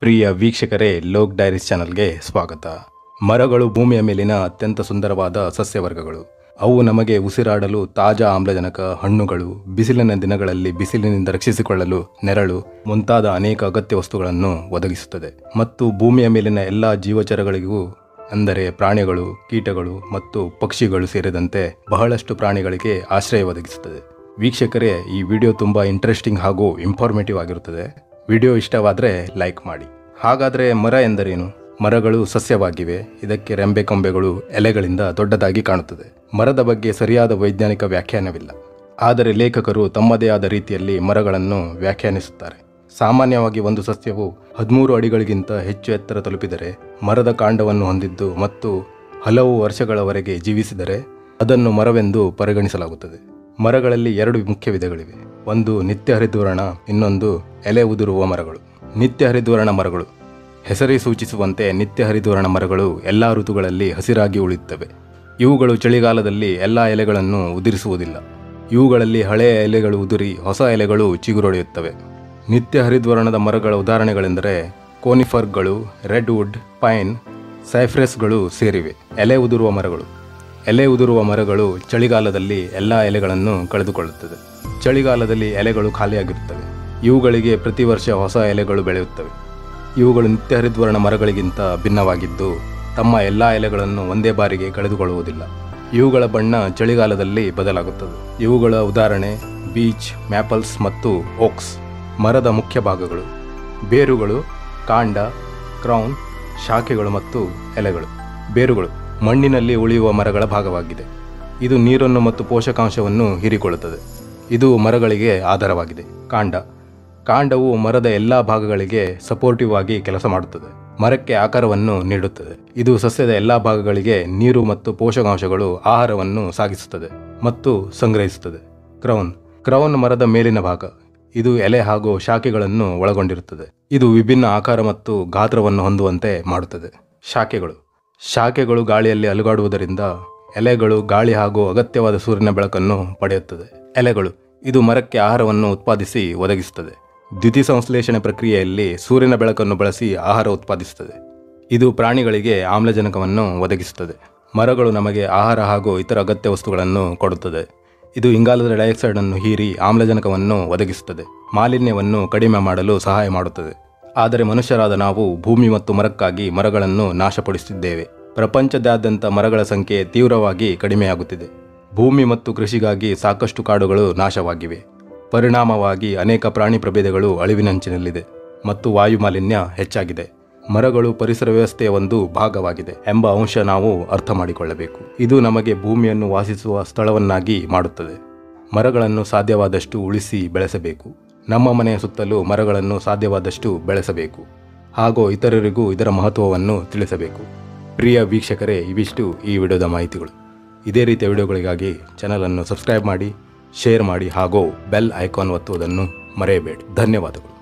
ಪ್ರಿಯ ವೀಕ್ಷಕರೇ ಲೋಕ್ ಡೈರೀಸ್ ಚಾನಲ್ಗೆ ಸ್ವಾಗತ ಮರಗಳು ಭೂಮಿಯ ಮೇಲಿನ ಅತ್ಯಂತ ಸುಂದರವಾದ ಸಸ್ಯವರ್ಗಗಳು ಅವು ನಮಗೆ ಉಸಿರಾಡಲು ತಾಜಾ ಆಮ್ಲಜನಕ ಹಣ್ಣುಗಳು ಬಿಸಿಲಿನ ದಿನಗಳಲ್ಲಿ ಬಿಸಿಲಿನಿಂದ ರಕ್ಷಿಸಿಕೊಳ್ಳಲು ನೆರಳು ಮುಂತಾದ ಅನೇಕ ಅಗತ್ಯ ವಸ್ತುಗಳನ್ನು ಒದಗಿಸುತ್ತದೆ ಮತ್ತು ಭೂಮಿಯ ಮೇಲಿನ ಎಲ್ಲ ಜೀವಚರಗಳಿಗೂ ಅಂದರೆ ಪ್ರಾಣಿಗಳು ಕೀಟಗಳು ಮತ್ತು ಪಕ್ಷಿಗಳು ಸೇರಿದಂತೆ ಬಹಳಷ್ಟು ಪ್ರಾಣಿಗಳಿಗೆ ಆಶ್ರಯ ಒದಗಿಸುತ್ತದೆ ವೀಕ್ಷಕರೇ ಈ ವಿಡಿಯೋ ತುಂಬ ಇಂಟ್ರೆಸ್ಟಿಂಗ್ ಹಾಗೂ ಇನ್ಫಾರ್ಮೇಟಿವ್ ಆಗಿರುತ್ತದೆ ವಿಡಿಯೋ ಇಷ್ಟವಾದರೆ ಲೈಕ್ ಮಾಡಿ ಹಾಗಾದರೆ ಮರ ಎಂದರೇನು ಮರಗಳು ಸಸ್ಯವಾಗಿವೆ ಇದಕ್ಕೆ ರೆಂಬೆ ಕೊಂಬೆಗಳು ಎಲೆಗಳಿಂದ ದೊಡ್ಡದಾಗಿ ಕಾಣುತ್ತದೆ ಮರದ ಬಗ್ಗೆ ಸರಿಯಾದ ವೈಜ್ಞಾನಿಕ ವ್ಯಾಖ್ಯಾನವಿಲ್ಲ ಆದರೆ ಲೇಖಕರು ತಮ್ಮದೇ ಆದ ರೀತಿಯಲ್ಲಿ ಮರಗಳನ್ನು ವ್ಯಾಖ್ಯಾನಿಸುತ್ತಾರೆ ಸಾಮಾನ್ಯವಾಗಿ ಒಂದು ಸಸ್ಯವು ಹದಿಮೂರು ಅಡಿಗಳಿಗಿಂತ ಹೆಚ್ಚು ಎತ್ತರ ತಲುಪಿದರೆ ಮರದ ಕಾಂಡವನ್ನು ಹೊಂದಿದ್ದು ಮತ್ತು ಹಲವು ವರ್ಷಗಳವರೆಗೆ ಜೀವಿಸಿದರೆ ಅದನ್ನು ಮರವೆಂದು ಪರಿಗಣಿಸಲಾಗುತ್ತದೆ ಮರಗಳಲ್ಲಿ ಎರಡು ಮುಖ್ಯ ವಿಧಗಳಿವೆ ಒಂದು ನಿತ್ಯ ಹರಿದ್ವರ್ಣ ಇನ್ನೊಂದು ಎಲೆ ಉದುರುವ ಮರಗಳು ನಿತ್ಯ ಹರಿದ್ವರ್ಣ ಮರಗಳು ಹೆಸರೇ ಸೂಚಿಸುವಂತೆ ನಿತ್ಯ ಹರಿದ್ವರ್ಣ ಮರಗಳು ಎಲ್ಲ ಋತುಗಳಲ್ಲಿ ಹಸಿರಾಗಿ ಉಳಿಯುತ್ತವೆ ಇವುಗಳು ಚಳಿಗಾಲದಲ್ಲಿ ಎಲ್ಲ ಎಲೆಗಳನ್ನು ಉದುರಿಸುವುದಿಲ್ಲ ಇವುಗಳಲ್ಲಿ ಹಳೆಯ ಎಲೆಗಳು ಉದುರಿ ಹೊಸ ಎಲೆಗಳು ಚಿಗುರೊಡೆಯುತ್ತವೆ ನಿತ್ಯ ಹರಿದ್ವರ್ಣದ ಮರಗಳ ಉದಾಹರಣೆಗಳೆಂದರೆ ಕೋನಿಫರ್ಗಳು ರೆಡ್ ವುಡ್ ಪೈನ್ ಸೈಫ್ರೆಸ್ಗಳು ಸೇರಿವೆ ಎಲೆ ಉದುರುವ ಮರಗಳು ಎಲೆ ಉದುರುವ ಮರಗಳು ಚಳಿಗಾಲದಲ್ಲಿ ಎಲ್ಲ ಎಲೆಗಳನ್ನು ಕಳೆದುಕೊಳ್ಳುತ್ತದೆ ಚಳಿಗಾಲದಲ್ಲಿ ಎಲೆಗಳು ಖಾಲಿಯಾಗಿರುತ್ತವೆ ಇವುಗಳಿಗೆ ಪ್ರತಿ ವರ್ಷ ಹೊಸ ಎಲೆಗಳು ಬೆಳೆಯುತ್ತವೆ ಇವುಗಳು ನಿತ್ಯ ಹರಿದ್ವರ್ಣ ಮರಗಳಿಗಿಂತ ಭಿನ್ನವಾಗಿದ್ದು ತಮ್ಮ ಎಲ್ಲ ಎಲೆಗಳನ್ನು ಒಂದೇ ಬಾರಿಗೆ ಕಳೆದುಕೊಳ್ಳುವುದಿಲ್ಲ ಇವುಗಳ ಬಣ್ಣ ಚಳಿಗಾಲದಲ್ಲಿ ಬದಲಾಗುತ್ತದೆ ಇವುಗಳ ಉದಾಹರಣೆ ಬೀಚ್ ಮ್ಯಾಪಲ್ಸ್ ಮತ್ತು ಓಕ್ಸ್ ಮರದ ಮುಖ್ಯ ಭಾಗಗಳು ಬೇರುಗಳು ಕಾಂಡ ಕ್ರೌನ್ ಶಾಖೆಗಳು ಮತ್ತು ಎಲೆಗಳು ಬೇರುಗಳು ಮಣ್ಣಿನಲ್ಲಿ ಉಳಿಯುವ ಮರಗಳ ಭಾಗವಾಗಿದೆ ಇದು ನೀರನ್ನು ಮತ್ತು ಪೋಷಕಾಂಶವನ್ನು ಹೀರಿಕೊಳ್ಳುತ್ತದೆ ಇದು ಮರಗಳಿಗೆ ಆಧಾರವಾಗಿದೆ ಕಾಂಡ ಕಾಂಡವು ಮರದ ಎಲ್ಲ ಭಾಗಗಳಿಗೆ ಸಪೋರ್ಟಿವ್ ಆಗಿ ಕೆಲಸ ಮಾಡುತ್ತದೆ ಮರಕ್ಕೆ ಆಕಾರವನ್ನು ನೀಡುತ್ತದೆ ಇದು ಸಸ್ಯದ ಎಲ್ಲ ಭಾಗಗಳಿಗೆ ನೀರು ಮತ್ತು ಪೋಷಕಾಂಶಗಳು ಆಹಾರವನ್ನು ಸಾಗಿಸುತ್ತದೆ ಮತ್ತು ಸಂಗ್ರಹಿಸುತ್ತದೆ ಕ್ರೌನ್ ಕ್ರೌನ್ ಮರದ ಮೇಲಿನ ಭಾಗ ಇದು ಎಲೆ ಹಾಗೂ ಶಾಖೆಗಳನ್ನು ಒಳಗೊಂಡಿರುತ್ತದೆ ಇದು ವಿಭಿನ್ನ ಆಕಾರ ಮತ್ತು ಗಾತ್ರವನ್ನು ಹೊಂದುವಂತೆ ಮಾಡುತ್ತದೆ ಶಾಖೆಗಳು ಶಾಖೆಗಳು ಗಾಳಿಯಲ್ಲಿ ಅಲುಗಾಡುವುದರಿಂದ ಎಲೆಗಳು ಗಾಳಿ ಹಾಗೂ ಅಗತ್ಯವಾದ ಸೂರ್ಯನ ಬೆಳಕನ್ನು ಪಡೆಯುತ್ತದೆ ಎಲೆಗಳು ಇದು ಮರಕ್ಕೆ ಆಹಾರವನ್ನು ಉತ್ಪಾದಿಸಿ ಒದಗಿಸುತ್ತದೆ ದ್ಯುತಿಸಂಶ್ಲೇಷಣೆ ಪ್ರಕ್ರಿಯೆಯಲ್ಲಿ ಸೂರ್ಯನ ಬೆಳಕನ್ನು ಬಳಸಿ ಆಹಾರ ಉತ್ಪಾದಿಸುತ್ತದೆ ಇದು ಪ್ರಾಣಿಗಳಿಗೆ ಆಮ್ಲಜನಕವನ್ನು ಒದಗಿಸುತ್ತದೆ ಮರಗಳು ನಮಗೆ ಆಹಾರ ಹಾಗೂ ಇತರ ಅಗತ್ಯ ವಸ್ತುಗಳನ್ನು ಕೊಡುತ್ತದೆ ಇದು ಇಂಗಾಲದ ಡೈಆಕ್ಸೈಡ್ ಅನ್ನು ಹೀರಿ ಆಮ್ಲಜನಕವನ್ನು ಒದಗಿಸುತ್ತದೆ ಮಾಲಿನ್ಯವನ್ನು ಕಡಿಮೆ ಮಾಡಲು ಸಹಾಯ ಮಾಡುತ್ತದೆ ಆದರೆ ಮನುಷ್ಯರಾದ ನಾವು ಭೂಮಿ ಮತ್ತು ಮರಕ್ಕಾಗಿ ಮರಗಳನ್ನು ನಾಶಪಡಿಸುತ್ತಿದ್ದೇವೆ ಪ್ರಪಂಚದಾದ್ಯಂತ ಮರಗಳ ಸಂಖ್ಯೆ ತೀವ್ರವಾಗಿ ಕಡಿಮೆಯಾಗುತ್ತಿದೆ ಭೂಮಿ ಮತ್ತು ಕೃಷಿಗಾಗಿ ಸಾಕಷ್ಟು ಕಾಡುಗಳು ನಾಶವಾಗಿವೆ ಪರಿಣಾಮವಾಗಿ ಅನೇಕ ಪ್ರಾಣಿ ಪ್ರಭೇದಗಳು ಅಳಿವಿನಂಚಿನಲ್ಲಿದೆ ಮತ್ತು ವಾಯು ಮಾಲಿನ್ಯ ಹೆಚ್ಚಾಗಿದೆ ಮರಗಳು ಪರಿಸರ ವ್ಯವಸ್ಥೆಯ ಒಂದು ಭಾಗವಾಗಿದೆ ಎಂಬ ಅಂಶ ನಾವು ಅರ್ಥ ಮಾಡಿಕೊಳ್ಳಬೇಕು ಇದು ನಮಗೆ ಭೂಮಿಯನ್ನು ವಾಸಿಸುವ ಸ್ಥಳವನ್ನಾಗಿ ಮಾಡುತ್ತದೆ ಮರಗಳನ್ನು ಸಾಧ್ಯವಾದಷ್ಟು ಉಳಿಸಿ ಬೆಳೆಸಬೇಕು ನಮ್ಮ ಮನೆಯ ಸುತ್ತಲೂ ಮರಗಳನ್ನು ಸಾಧ್ಯವಾದಷ್ಟು ಬೆಳೆಸಬೇಕು ಹಾಗೂ ಇತರರಿಗೂ ಇದರ ಮಹತ್ವವನ್ನು ತಿಳಿಸಬೇಕು ಪ್ರಿಯ ವೀಕ್ಷಕರೇ ಇವಿಷ್ಟು ಈ ವಿಡಿಯೋದ ಮಾಹಿತಿಗಳು ಇದೇ ರೀತಿಯ ವಿಡಿಯೋಗಳಿಗಾಗಿ ಚಾನಲನ್ನು ಸಬ್ಸ್ಕ್ರೈಬ್ ಮಾಡಿ ಶೇರ್ ಮಾಡಿ ಹಾಗೂ ಬೆಲ್ ಐಕಾನ್ ಒತ್ತುವುದನ್ನು ಮರೆಯಬೇಡಿ ಧನ್ಯವಾದಗಳು